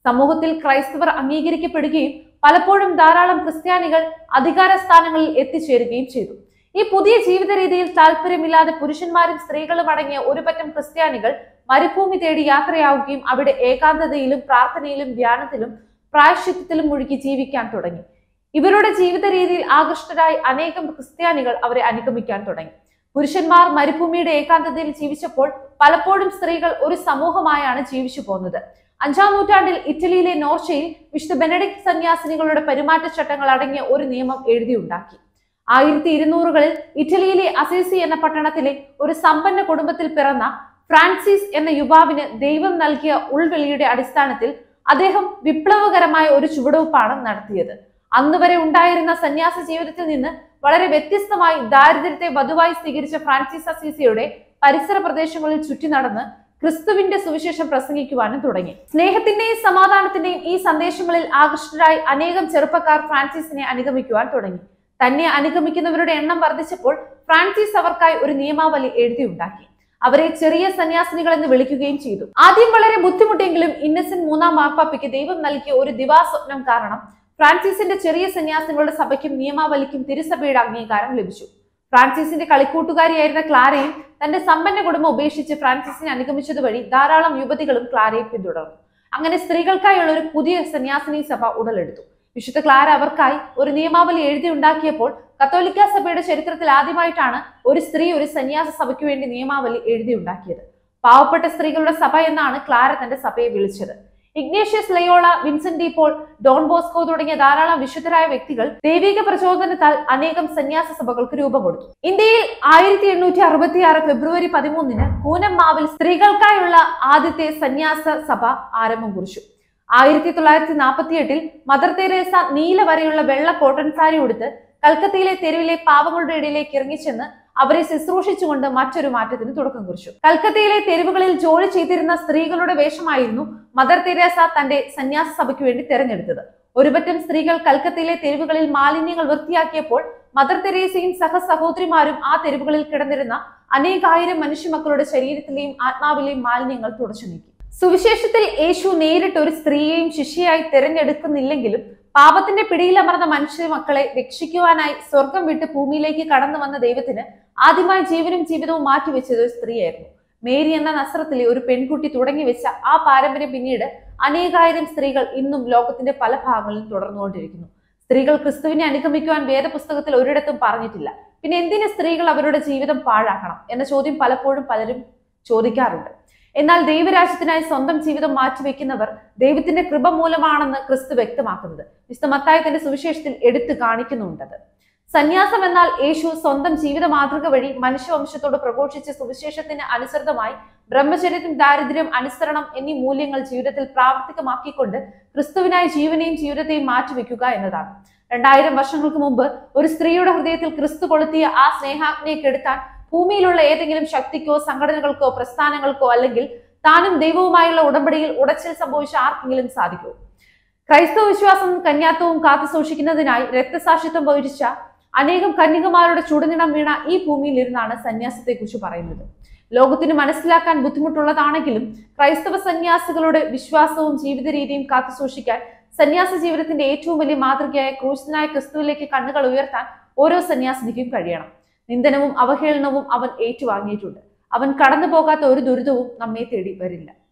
സമൂഹത്തിൽ ക്രൈസ്തവർ അംഗീകരിക്കപ്പെടുകയും പലപ്പോഴും ധാരാളം ക്രിസ്ത്യാനികൾ അധികാര സ്ഥാനങ്ങളിൽ എത്തിച്ചേരുകയും ചെയ്തു ഈ പുതിയ ജീവിത രീതിയിൽ താല്പര്യമില്ലാതെ പുരുഷന്മാരും സ്ത്രീകളും അടങ്ങിയ ഒരു പറ്റം ക്രിസ്ത്യാനികൾ മരുഭൂമി തേടി യാത്രയാവുകയും അവിടെ ഏകാന്തതയിലും പ്രാർത്ഥനയിലും ധ്യാനത്തിലും പ്രായശ്ചിത്തത്തിലും മുഴുകി ജീവിക്കാൻ തുടങ്ങി ഇവരുടെ ജീവിത രീതിയിൽ ആകൃഷ്ടരായി അനേകം ക്രിസ്ത്യാനികൾ അവരെ അനുഗമിക്കാൻ തുടങ്ങി പുരുഷന്മാർ മരുഭൂമിയുടെ ഏകാന്തതയിൽ ജീവിച്ചപ്പോൾ പലപ്പോഴും സ്ത്രീകൾ ഒരു സമൂഹമായാണ് ജീവിച്ചു പോന്നത് അഞ്ചാം നൂറ്റാണ്ടിൽ ഇറ്റലിയിലെ നോർച്ചയിൽ വിശുദ്ധ ബെനഡിക്ട് സന്യാസിനികളുടെ പെരുമാറ്റച്ചട്ടങ്ങൾ അടങ്ങിയ ഒരു നിയമം എഴുതിയുണ്ടാക്കി ആയിരത്തി ഇരുന്നൂറുകളിൽ ഇറ്റലിയിലെ അസീസി എന്ന പട്ടണത്തിലെ ഒരു സമ്പന്ന കുടുംബത്തിൽ പിറന്ന ഫ്രാൻസിസ് എന്ന യുവാവിന് ദൈവം നൽകിയ ഉൾവെളിയുടെ അടിസ്ഥാനത്തിൽ അദ്ദേഹം വിപ്ലവകരമായ ഒരു ചുവടുവെപ്പാണ് നടത്തിയത് അന്ന് വരെ ഉണ്ടായിരുന്ന സന്യാസ ജീവിതത്തിൽ നിന്ന് വളരെ വ്യത്യസ്തമായി ദാരിദ്ര്യത്തെ വധുവായി സ്വീകരിച്ച ഫ്രാൻസിസ് അസീസിയുടെ പരിസര പ്രദേശങ്ങളിൽ ചുറ്റി നടന്ന് ക്രിസ്തുവിന്റെ സുവിശേഷം പ്രസംഗിക്കുവാനും തുടങ്ങി സ്നേഹത്തിന്റെയും സമാധാനത്തിന്റെയും ഈ സന്ദേശങ്ങളിൽ ആകൃഷ്ടരായി അനേകം ചെറുപ്പക്കാർ ഫ്രാൻസിസിനെ അനുഗമിക്കുവാൻ തുടങ്ങി തന്നെ അനുഗമിക്കുന്നവരുടെ എണ്ണം വർദ്ധിച്ചപ്പോൾ ഫ്രാൻസിസ് അവർക്കായി ഒരു നിയമാവലി എഴുതിയുണ്ടാക്കി അവരെ ചെറിയ സന്യാസിനികൾ എന്ന് വിളിക്കുകയും ചെയ്തു ആദ്യം വളരെ ബുദ്ധിമുട്ടെങ്കിലും ഇന്നസെന്റ് മൂന്നാം മാർപ്പാപ്പയ്ക്ക് ദൈവം നൽകിയ ഒരു ദിവാസ്വപ്നം കാരണം ഫ്രാൻസിസിന്റെ ചെറിയ സന്യാസിനികളുടെ സഭയ്ക്കും നിയമാവലിക്കും തിരുസഭയുടെ അംഗീകാരം ലഭിച്ചു ഫ്രാൻസിസിന്റെ കളിക്കൂട്ടുകാരിയായിരുന്ന ക്ലാരയും തന്റെ സമ്പന്ന കുടുംബം ഉപേക്ഷിച്ച് ഫ്രാൻസിസിനെ അനുഗമിച്ചത് വഴി ധാരാളം യുവതികളും ക്ലാരയെ പിന്തുടർന്നു അങ്ങനെ സ്ത്രീകൾക്കായുള്ള ഒരു പുതിയ സന്യാസിനി സഭ ഉടലെടുത്തു വിശുദ്ധ ക്ലാര അവർക്കായി ഒരു നിയമാവലി എഴുതി ഉണ്ടാക്കിയപ്പോൾ കത്തോലിക്ക സഭയുടെ ചരിത്രത്തിൽ ആദ്യമായിട്ടാണ് ഒരു സ്ത്രീ ഒരു സന്യാസ സഭയ്ക്ക് വേണ്ടി നിയമാവലി എഴുതി ഉണ്ടാക്കിയത് പാവപ്പെട്ട സ്ത്രീകളുടെ സഭ എന്നാണ് ക്ലാര തന്റെ സഭയെ വിളിച്ചത് Ignatius Loyola Vincent de Paul Don Bosco തുടങ്ങിയ ധാരാളം വിശുദ്ധരായ വ്യക്തികൾ ദൈവിക പ്രചോദനത്താൽ അനേകം സന്യാസ സഭകൾക്ക് രൂപം കൊടുത്തു ഇന്ത്യയിൽ ആയിരത്തി എണ്ണൂറ്റി അറുപത്തി ആറ് ഫെബ്രുവരി പതിമൂന്നിന് കൂനമ്മാവിൽ സ്ത്രീകൾക്കായുള്ള ആദ്യത്തെ സന്യാസ സഭ ആരംഭം കുറിച്ചു ആയിരത്തി തൊള്ളായിരത്തി നാൽപ്പത്തി എട്ടിൽ മദർ തെരേസ നീല വരെയുള്ള വെള്ള കോട്ടൺ സാരി ഉടുത്ത് കൽക്കത്തയിലെ തെരുവിലെ പാവങ്ങളുടെ ഇടയിലേക്ക് ഇറങ്ങിച്ചെന്ന് അവരെ ശുശ്രൂഷിച്ചുകൊണ്ട് മറ്റൊരു മാറ്റത്തിന് തുടക്കം കുറിച്ചു കൽക്കത്തയിലെ തെരുവുകളിൽ ജോലി ചെയ്തിരുന്ന സ്ത്രീകളുടെ വേഷമായിരുന്നു മദർ തെരേസ തന്റെ സന്യാസ സഭയ്ക്ക് വേണ്ടി തെരഞ്ഞെടുത്തത് ഒരുപറ്റം സ്ത്രീകൾ കൽക്കത്തയിലെ തെരുവുകളിൽ മാലിന്യങ്ങൾ വൃത്തിയാക്കിയപ്പോൾ മദർ തെരേസയും സഹ സഹോദരിമാരും ആ തെരുവുകളിൽ കിടന്നിരുന്ന അനേകായിരം മനുഷ്യമക്കളുടെ ശരീരത്തിലെയും ആത്മാവിലെയും മാലിന്യങ്ങൾ തുടച്ചു നീക്കി സുവിശേഷത്തിൽ യേശു നേരിട്ട് ഒരു സ്ത്രീയെയും ശിഷ്യയായി തിരഞ്ഞെടുക്കുന്നില്ലെങ്കിലും പാപത്തിന്റെ പിടിയിലമർന്ന മനുഷ്യ മക്കളെ രക്ഷിക്കുവാനായി സ്വർഗം വിട്ട് ഭൂമിയിലേക്ക് കടന്നു വന്ന ദൈവത്തിന് ആദ്യമായി ജീവനും ജീവിതവും മാറ്റിവെച്ചത് ഒരു സ്ത്രീയായിരുന്നു മേരി എന്ന നസ്രത്തിലെ ഒരു പെൺകുട്ടി തുടങ്ങി വെച്ച ആ പാരമ്പര്യം പിന്നീട് അനേകായിരം സ്ത്രീകൾ ഇന്നും ലോകത്തിന്റെ പല ഭാഗങ്ങളിലും തുടർന്നുകൊണ്ടിരിക്കുന്നു സ്ത്രീകൾ ക്രിസ്തുവിനെ അനുഗമിക്കുവാൻ വേദപുസ്തകത്തിൽ ഒരിടത്തും പറഞ്ഞിട്ടില്ല പിന്നെ എന്തിന് സ്ത്രീകൾ അവരുടെ ജീവിതം പാഴാക്കണം എന്ന ചോദ്യം പലപ്പോഴും പലരും ചോദിക്കാറുണ്ട് എന്നാൽ ദൈവരാജ്യത്തിനായി സ്വന്തം ജീവിതം മാറ്റിവെക്കുന്നവർ ദൈവത്തിന്റെ കൃപ മൂലമാണെന്ന് ക്രിസ്തു വ്യക്തമാക്കുന്നത് വിശുദ്ധ മത്തായി തന്റെ സുവിശേഷത്തിൽ എടുത്തു കാണിക്കുന്നുണ്ടത് സന്യാസം എന്നാൽ യേശു സ്വന്തം ജീവിത മാതൃക വഴി മനുഷ്യവംശത്തോട് പ്രഘോഷിച്ച സുവിശേഷത്തിന് അനുസൃതമായി ബ്രഹ്മചര്യത്തിൻ ദാരിദ്ര്യം അനുസരണം എന്നീ മൂല്യങ്ങൾ ജീവിതത്തിൽ പ്രാവർത്തികമാക്കിക്കൊണ്ട് ക്രിസ്തുവിനായി ജീവനെയും ജീവിതത്തെയും മാറ്റിവെക്കുക എന്നതാണ് രണ്ടായിരം വർഷങ്ങൾക്ക് മുമ്പ് ഒരു സ്ത്രീയുടെ ഹൃദയത്തിൽ ക്രിസ്തു കൊളുത്തിയ ആ സ്നേഹാഗ്നിയെ കെടുത്താൻ ഭൂമിയിലുള്ള ഏതെങ്കിലും ശക്തിക്കോ സംഘടനകൾക്കോ പ്രസ്ഥാനങ്ങൾക്കോ അല്ലെങ്കിൽ താനും ദൈവവുമായുള്ള ഉടമ്പടിയിൽ ഉടച്ചിൽ സംഭവിച്ച ആർക്കെങ്കിലും സാധിക്കുമോ ക്രൈസ്തവ വിശ്വാസം കന്യാത്വവും കാത്തു സൂക്ഷിക്കുന്നതിനായി രക്തസാക്ഷിത്വം വഹിച്ച അനേകം കന്യകമാരുടെ ചുടുനിടം വീണ ഈ ഭൂമിയിൽ ഇരുന്നാണ് സന്യാസത്തെക്കുറിച്ച് പറയുന്നത് ലോകത്തിന് മനസ്സിലാക്കാൻ ബുദ്ധിമുട്ടുള്ളതാണെങ്കിലും ക്രൈസ്തവ സന്യാസികളുടെ വിശ്വാസവും ജീവിത രീതിയും കാത്തു സൂക്ഷിക്കാൻ സന്യാസ ജീവിതത്തിന്റെ ഏറ്റവും വലിയ മാതൃകയായ ക്രൂശനായ ക്രിസ്തുവിലേക്ക് കണ്ണുകൾ ഉയർത്താൻ ഓരോ സന്യാസിനിക്കും കഴിയണം നിന്ദനവും അവഹേളനവും അവൻ ഏറ്റുവാങ്ങിയിട്ടുണ്ട് അവൻ കടന്നു പോകാത്ത ഒരു ദുരിതവും നമ്മെ തേടി വരില്ല